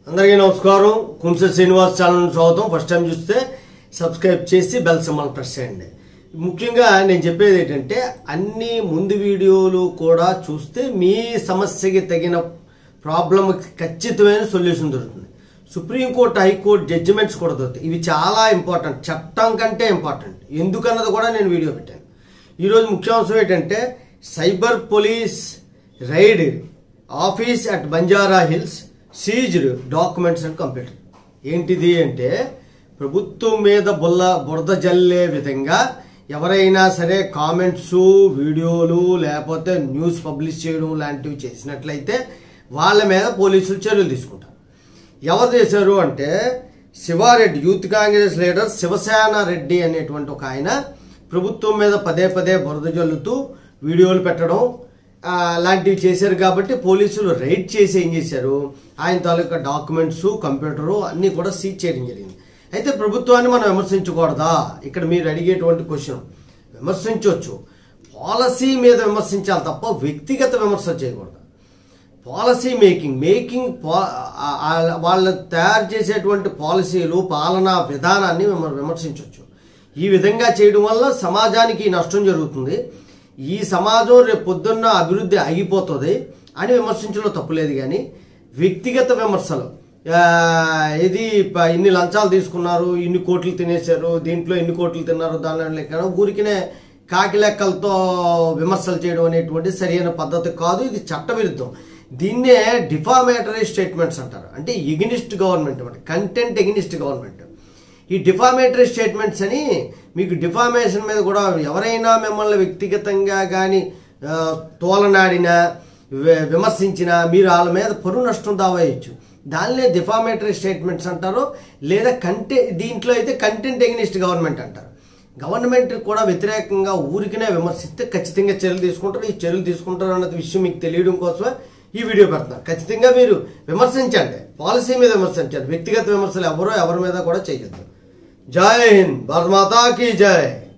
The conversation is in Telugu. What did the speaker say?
అందరికీ నమస్కారం కుంస శ్రీనివాస్ ఛానల్ స్వాగతం ఫస్ట్ టైం చూస్తే సబ్స్క్రైబ్ చేసి బెల్ సింబల్ ప్రెస్ చేయండి ముఖ్యంగా నేను చెప్పేది ఏంటంటే అన్ని ముందు వీడియోలు కూడా చూస్తే మీ సమస్యకి తగిన ప్రాబ్లంకి ఖచ్చితమైన సొల్యూషన్ దొరుకుతుంది సుప్రీంకోర్టు హైకోర్టు జడ్జిమెంట్స్ కూడా దొరుకుతాయి ఇవి చాలా ఇంపార్టెంట్ చట్టం కంటే ఇంపార్టెంట్ ఎందుకన్నది కూడా నేను వీడియో పెట్టాను ఈరోజు ముఖ్యాంశం ఏంటంటే cyber police raid office at Banjara Hills seized documents and computer ఏంటిది అంటే ప్రభుత్వం మీద బుల్ల బురద జల్లే విధంగా ఎవరైనా సరే కామెంట్స్ వీడియోలు లేకపోతే న్యూస్ పబ్లిష్ చేయడం లాంటివి చేసినట్లయితే వాళ్ళ మీద పోలీసులు చర్యలు తీసుకుంటారు ఎవరు చేశారు అంటే శివారెడ్డి యూత్ కాంగ్రెస్ లీడర్ శివసేన రెడ్డి అనేటువంటి ఒక ఆయన ప్రభుత్వం మీద పదే పదే బురద జల్లుతూ వీడియోలు పెట్టడం ఆ, లాంటివి చేశారు కాబట్టి పోలీసులు రైడ్ చేసి ఏం చేశారు ఆయన తాలూకా డాక్యుమెంట్స్ కంప్యూటరు అన్నీ కూడా సీజ్ చేయడం జరిగింది అయితే ప్రభుత్వాన్ని మనం విమర్శించకూడదా ఇక్కడ మీరు అడిగేటువంటి క్వశ్చన్ విమర్శించవచ్చు పాలసీ మీద విమర్శించాలి తప్ప వ్యక్తిగత విమర్శ చేయకూడదు పాలసీ మేకింగ్ మేకింగ్ పా- ఆ- ఆ- వాళ్ళు తయారు చేసేటువంటి పాలసీలు పాలనా విధానాన్ని విమ- విమర్శించవచ్చు ఈ విధంగా చేయడం వల్ల సమాజానికి నష్టం జరుగుతుంది ఈ సమాజం రేపు పొద్దున్న అభివృద్ధి ఆగిపోతుంది అని విమర్శించడం తప్పులేదు కానీ వ్యక్తిగత విమర్శలు ఆ, ఇది ప- ఇన్ని లంచాలు తీసుకున్నారు ఇన్ని కోట్లు తినేశారు దీంట్లో ఎన్ని కోట్లు తిన్నారు దాని లెక్క ఊరికినే కాకి లెక్కలతో విమర్శలు చేయడం అనేటువంటి సరైన పద్ధతి కాదు ఇది చట్టవిరుద్ధం దీన్నే డిఫామేటరీ స్టేట్మెంట్స్ అంటారు అంటే ఎగినిస్ట్ గవర్నమెంట్ అంటే కంటెంట్ ఎగినిస్ట్ గవర్నమెంట్ ఈ డిఫామేటరీ స్టేట్మెంట్స్ అని మీకు డిఫామేషన్ మీద కూడా ఎవరైనా మిమ్మల్ని వ్యక్తిగతంగా కానీ తోలనాడినా వి- విమర్శించినా మీరు వాళ్ళ మీద పరువు నష్టం దావేయచ్చు దానినే డిఫామేటరీ స్టేట్మెంట్స్ అంటారు లేదా కంటె దీంట్లో అయితే కంటెంట్ ఎగ్నిస్ట్ గవర్నమెంట్ అంటారు గవర్నమెంట్ కూడా వ్యతిరేకంగా ఊరికనే విమర్శిస్తే ఖచ్చితంగా చర్యలు తీసుకుంటారు ఈ చర్యలు తీసుకుంటారు అన్నది విషయం మీకు తెలియడం కోసమే ఈ వీడియో పెడుతున్నారు ఖచ్చితంగా మీరు విమర్శించండి పాలసీ మీద విమర్శించండి వ్యక్తిగత విమర్శలు ఎవరో ఎవరి మీద కూడా చేయొద్దు జై హింద్ భారత మాతా కీ జై